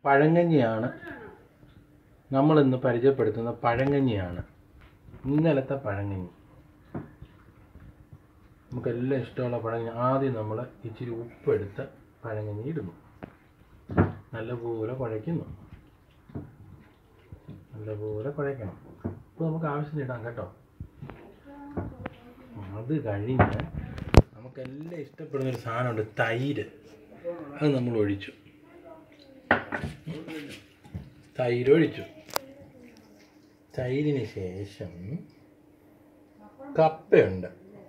പഴങ്കഞ്ഞിയാണ് നമ്മളിന്ന് പരിചയപ്പെടുത്തുന്ന പഴങ്കഞ്ഞിയാണ് ഇന്നലത്തെ പഴങ്കഞ്ഞി നമുക്കെല്ലാം ഇഷ്ടമുള്ള പഴങ്കഞ്ഞി ആദ്യം നമ്മൾ ഇച്ചിരി ഉപ്പെടുത്ത് പഴങ്കഞ്ഞി ഇടുന്നു നല്ലപോലെ കുഴയ്ക്കുന്നു നല്ലപോലെ കുഴയ്ക്കണം ഉപ്പ് നമുക്ക് ആവശ്യത്തിന് ഇടാം കേട്ടോ അത് കഴിഞ്ഞ് നമുക്കെല്ലാം ഇഷ്ടപ്പെടുന്ന ഒരു സാധനമുണ്ട് തൈര് അത് നമ്മൾ ഒഴിച്ചു തൈര് ഒഴിച്ചു തൈരിന് ശേഷം കപ്പയുണ്ട്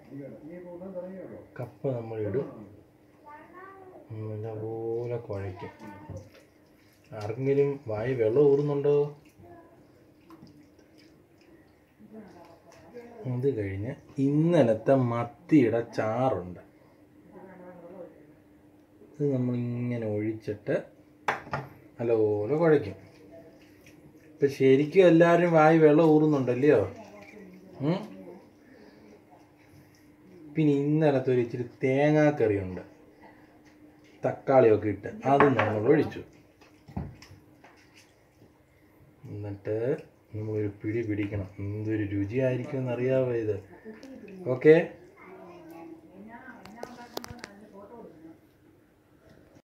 കപ്പ നമ്മൾ ഇടും നല്ലപോലെ കുഴയ്ക്കും ആർക്കെങ്കിലും വായി വെള്ളം ഊറുന്നുണ്ടോ അത് കഴിഞ്ഞ് ഇന്നലത്തെ മത്തിയുടെ ചാറുണ്ട് ഇത് നമ്മളിങ്ങനെ ഒഴിച്ചിട്ട് നല്ലപോലെ കുഴയ്ക്കും ഇപ്പം ശരിക്കും എല്ലാവരും വായി വെള്ളം ഊറുന്നുണ്ടല്ലയോ ഉം? പിന്നെ ഇന്നലത്തെ ഒരു ഇച്ചിരി തേങ്ങാക്കറിയുണ്ട് തക്കാളിയൊക്കെ ഇട്ട് അത് നമ്മൾ ഒഴിച്ചു എന്നിട്ട് നമ്മളൊരു പിടി പിടിക്കണം എന്തൊരു രുചിയായിരിക്കും എന്നറിയാവോ ഇത് ഓക്കെ